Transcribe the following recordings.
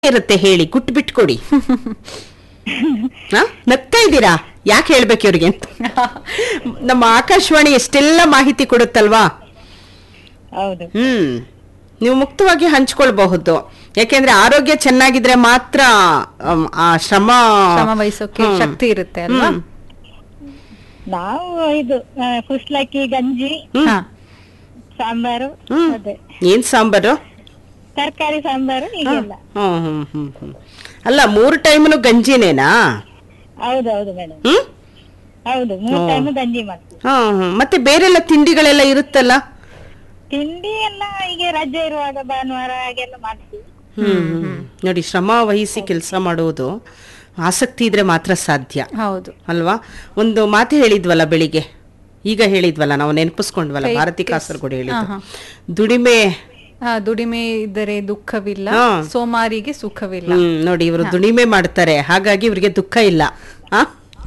ಇರುತ್ತೆ ಹೇಳಿ ಗುಟ್ಟು ಬಿಟ್ಕೊಡಿ ಹಾ? ನಗ್ತಾ ಇದ್ದೀರಾ ಯಾಕೆ ಹೇಳ್ಬೇಕು ಇವ್ರಿಗೆ ಅಂತ ನಮ್ಮ ಆಕಾಶವಾಣಿ ಎಷ್ಟೆಲ್ಲ ಮಾಹಿತಿ ಕೊಡುತ್ತಲ್ವಾ ಹೌದು ಹ್ಮ್ ನೀವು ಮುಕ್ತವಾಗಿ ಹಂಚ್ಕೊಳ್ಬಹುದು ಯಾಕೆಂದ್ರೆ ಆರೋಗ್ಯ ಚೆನ್ನಾಗಿದ್ರೆ ಮಾತ್ರ ಅಮ್, ಆ ಶ್ರಮ ಶ್ರಮ ವಹಿಸೋಕೆ ಹ್ಮ್. ಶಕ್ತಿ ಇರುತ್ತೆ ಅಲ್ವಾ ಹ್ಮ್. ನಾವು ಇದು ಆ, ಕುಸ್ಲಕ್ಕಿ ಗಂಜಿ ಹಾ ಸಾಂಬಾರು ಹ್ಮ್. ಅದೇ ಏನ್ ಸಾಂಬಾರು ತರಕಾರಿ ಸಾಂಬಾರು ಹೀಗೆಲ್ಲ ಹ್ಮ್ ಹ್ಮ್ ಹ್ಮ್ ಹ್ಮ್ ಅಲ್ಲ ಮೂರು ಟೈಮ್ನು ಗಂಜಿನೇನಾ ಹೌದು ಹೌದು ಮೇಡಮ್ ಹ್ಮ್ ಹೌದು ಮೂರ್ ಹ್ಮ್. ಟೈಮ್ ಗಂಜಿ ಮಾಡ್ತೀವಿ ಹ್ಮ್ ಹ್ಮ್ ಮತ್ತೆ ಬೇರೆಲ್ಲ ತಿಂಡಿಗಳೆಲ್ಲ ಇರುತ್ತಲ್ಲ ತಿಂಡಿ ಎಲ್ಲ ಹೀಗೆ ರಜೆ ಇರುವಾಗ ಭಾನುವಾರ ಹಾಗೆಲ್ಲ ಮಾಡ್ತೀವಿ ಹ್ಮ್ ಹ್ಮ್. ನೋಡಿ ಶ್ರಮ ವಹಿಸಿ ಕೆಲಸ ಮಾಡುವುದು ಆಸಕ್ತಿ ಇದ್ರೆ ಮಾತ್ರ ಸಾಧ್ಯ ಹೌದು ಅಲ್ವಾ ಒಂದು ಮಾತು ಹೇಳಿದ್ವಲ್ಲ ಬೆಳಿಗ್ಗೆ ಈಗ ಹೇಳಿದ್ವಲ್ಲ ನಾವು ನೆನಪಿಸ್ಕೊಂಡ್ವಲ್ಲ ಕೈ ಭಾರತಿ ಕೆಸ್- ಕಾಸರಗೋಡು ಹೇಳಿದ್ದು ಹಾ, ದುಡಿಮೆ ಹಾ ದುಡಿಮೆ ಇದ್ದರೆ ದುಃಖವಿಲ್ಲ ಹಾ. ಸೋಮಾರಿಗೆ ಸುಖವಿಲ್ಲ ಹ್ಮ್ ನೋಡಿ ಇವರು ದುಡಿಮೆ ಮಾಡ್ತಾರೆ ಹಾಗಾಗಿ ಇವ್ರಿಗೆ ದುಃಖ ಇಲ್ಲ ಆ?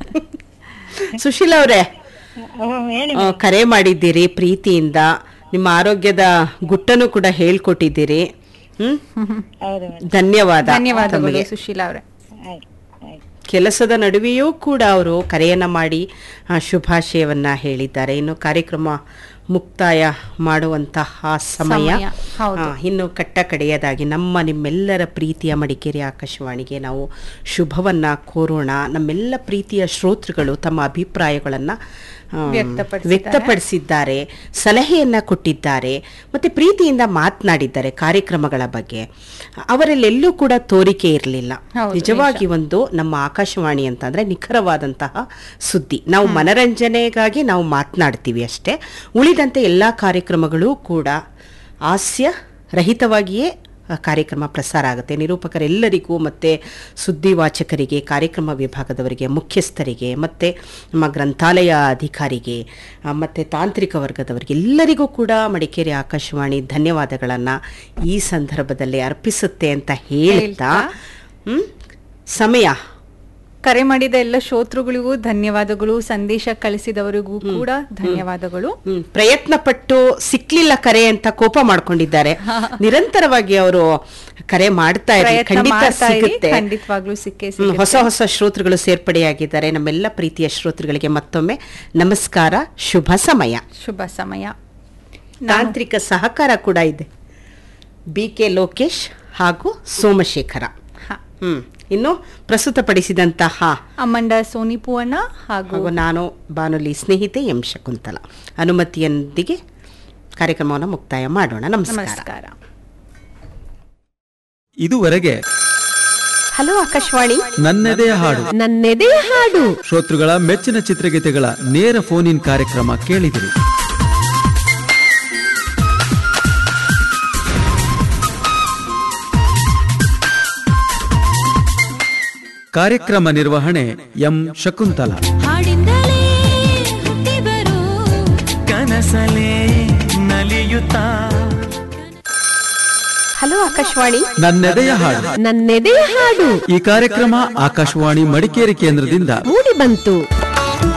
ಸುಶೀಲಾ ಅವರೇ ಹ್ಮ್, ಹೇಳಿ ಆ, ಕರೆ ಮಾಡಿದ್ದೀರಿ ಪ್ರೀತಿಯಿಂದ ನಿಮ್ಮ ಆರೋಗ್ಯದ ಗುಟ್ಟನ್ನು ಕೂಡ ಹೇಳ್ಕೊಟ್ಟಿದ್ದೀರಿ ಹ್ಮ್ ಹೌದು ಮೇಡಮ್ ಧನ್ಯವಾದ ಧನ್ಯವಾದಗಳು ತಮಗೆ. ಸುಶೀಲಾ ಅವರೇ ಆಯ್ತು ಆಯ್ತು ಕೆಲಸದ ನಡುವೆಯೂ ಕೂಡ ಅವರು ಕರೆಯನ್ನ ಮಾಡಿ ಆ, ಶುಭಾಶಯವನ್ನ ಹೇಳಿದ್ದಾರೆ ಇನ್ನು ಕಾರ್ಯಕ್ರಮ ಮುಕ್ತಾಯ ಮಾಡುವಂತಹ ಸಮಯ ಸಮಯ, ಹೌದು. ಆ, ಇನ್ನು ಕಟ್ಟ ಕಡೆಯದಾಗಿ ನಮ್ಮ ನಿಮ್ಮೆಲ್ಲರ ಪ್ರೀತಿಯ ಮಡಿಕೇರಿ ಆಕಾಶವಾಣಿಗೆ ನಾವು ಶುಭವನ್ನ ಕೋರೋಣ ನಮ್ಮೆಲ್ಲ ಪ್ರೀತಿಯ ಶ್ರೋತೃಗಳು ತಮ್ಮ ಅಭಿಪ್ರಾಯಗಳನ್ನ ಆ, ವ್ಯಕ್ತಪಡಿಸಿದ್ದಾರೆ. ವ್ಯಕ್ತಪಡಿಸಿದ್ದಾರೆ ಸಲಹೆಯನ್ನ ಕೊಟ್ಟಿದ್ದಾರೆ ಮತ್ತೆ ಪ್ರೀತಿಯಿಂದ ಮಾತನಾಡಿದ್ದಾರೆ ಕಾರ್ಯಕ್ರಮಗಳ ಬಗ್ಗೆ ಅವರಲ್ಲೆಲ್ಲೂ ಕೂಡ ತೋರಿಕೆ ಇರಲಿಲ್ಲ ಹೌದು, ನಿಜವಾಗಿ ಒಂದು ನಮ್ಮ ಆಕಾಶವಾಣಿ ಅಂತಂದ್ರೆ ನಿಖರವಾದಂತಹ ಸುದ್ದಿ ನಾವು ಮನರಂಜನೆಗಾಗಿ ನಾವು ಮಾತನಾಡ್ತೀವಿ ಅಷ್ಟೇ ಉಳಿದಂತೆ ಎಲ್ಲ ಕಾರ್ಯಕ್ರಮಗಳು ಕೂಡ ಹಾಸ್ಯ ರಹಿತವಾಗಿಯೇ ಆ, ಕಾರ್ಯಕ್ರಮ ಪ್ರಸಾರ ಆಗುತ್ತೆ ನಿರೂಪಕರೆಲ್ಲರಿಗೂ ಮತ್ತು ಸುದ್ದಿ ವಾಚಕರಿಗೆ ಕಾರ್ಯಕ್ರಮ ವಿಭಾಗದವರಿಗೆ ಮುಖ್ಯಸ್ಥರಿಗೆ ಮತ್ತು ನಮ್ಮ ಗ್ರಂಥಾಲಯ ಅಧಿಕಾರಿಗೆ ಆ, ಮತ್ತು ತಾಂತ್ರಿಕ ವರ್ಗದವರಿಗೆ ಎಲ್ಲರಿಗೂ ಕೂಡ ಮಡಿಕೇರಿ ಆಕಾಶವಾಣಿ ಧನ್ಯವಾದಗಳನ್ನು ಈ ಸಂದರ್ಭದಲ್ಲಿ ಅರ್ಪಿಸುತ್ತೆ ಅಂತ ಹೇಳ್ತಾ ಹ್ಮ್? ಸಮಯ ಕರೆ ಮಾಡಿದ ಎಲ್ಲ ಶ್ರೋತೃಗಳಿಗೂ ಧನ್ಯವಾದಗಳು ಸಂದೇಶ ಕಳಿಸಿದವರಿಗೂ ಕೂಡ ಧನ್ಯವಾದಗಳು ಹ್ಮ್, ಪ್ರಯತ್ನ ಪಟ್ಟು ಸಿಕ್ಲಿಲ್ಲ ಕರೆ ಅಂತ ಕೋಪ ಮಾಡ್ಕೊಂಡಿದ್ದಾರೆ ನಿರಂತರವಾಗಿ ಅವರು ಕರೆ ಮಾಡ್ತಾ ಇದ್ದಾರೆ ಪ್ರಯತ್ನ ಖಂಡಿತ ಮಾಡ್ತಾ ಇರಿ ಸಿಗುತ್ತೆ ಖಂಡಿತವಾಗ್ಲೂ ಸಿಕ್ಕೇ ಹ್ಮ್, ಸಿಗುತ್ತೆ ಹೊಸ ಹೊಸ ಶ್ರೋತೃಗಳು ಸೇರ್ಪಡೆಯಾಗಿದ್ದಾರೆ ನಮ್ಮೆಲ್ಲ ಪ್ರೀತಿಯ ಶ್ರೋತೃಗಳಿಗೆ ಮತ್ತೊಮ್ಮೆ ನಮಸ್ಕಾರ ಶುಭ ಸಮಯ ಶುಭ ಸಮಯ ತಾಂತ್ರಿಕ ಸಹಕಾರ ಕೂಡ ಇದೆ ಬಿ ಕೆ ಲೋಕೇಶ್ ಹಾಗೂ ಸೋಮಶೇಖರ ಹ. ಹ್ಮ್ ಇನ್ನು ಪ್ರಸ್ತುತಪಡಿಸಿದಂತಹ ಅಮ್ಮಂಡ ಸೋನಿಪುವಣ್ಣ ಹಾಗೂ ಹಾಗೂ ನಾನು ಬಾನುಲಿ ಸ್ನೇಹಿತೆ ಎಂ ಶಕುಂತಲ ಅನುಮತಿಯೊಂದಿಗೆ ಕಾರ್ಯಕ್ರಮವನ್ನು ಮುಕ್ತಾಯ ಮಾಡೋಣ ನಮಸ್ಕಾರ ನಮಸ್ಕಾರ ಇದುವರೆಗೆ ಹಲೋ ಆಕಾಶವಾಣಿ ನನ್ನೆದೆಯ ಹಾಡು ನನ್ನೆದೆಯ ಹಾಡು ಶ್ರೋತೃಗಳ ಮೆಚ್ಚಿನ ಚಿತ್ರಗೀತೆಗಳ ನೇರ ಫೋನ್ ಇನ್ ಕಾರ್ಯಕ್ರಮ ಕೇಳಿದಿರಿ ಕಾರ್ಯಕ್ರಮ ನಿರ್ವಹಣೆ ಎಂ ಶಕುಂತಲ ಹಾಡಿಂದಲೇ ಹುಟ್ಟಿ ಬರೋ ಕನಸಲೇ ನಲಿಯುತ್ತಾ ಹಲೋ ಆಕಾಶವಾಣಿ ನನ್ನೆದೆಯ ಹಾಡು ನನ್ನೆದೆಯ ಹಾಡು ಈ ಕಾರ್ಯಕ್ರಮ ಆಕಾಶವಾಣಿ ಮಡಿಕೇರಿ ಕೇಂದ್ರದಿಂದ ಮೂಡಿ ಬಂತು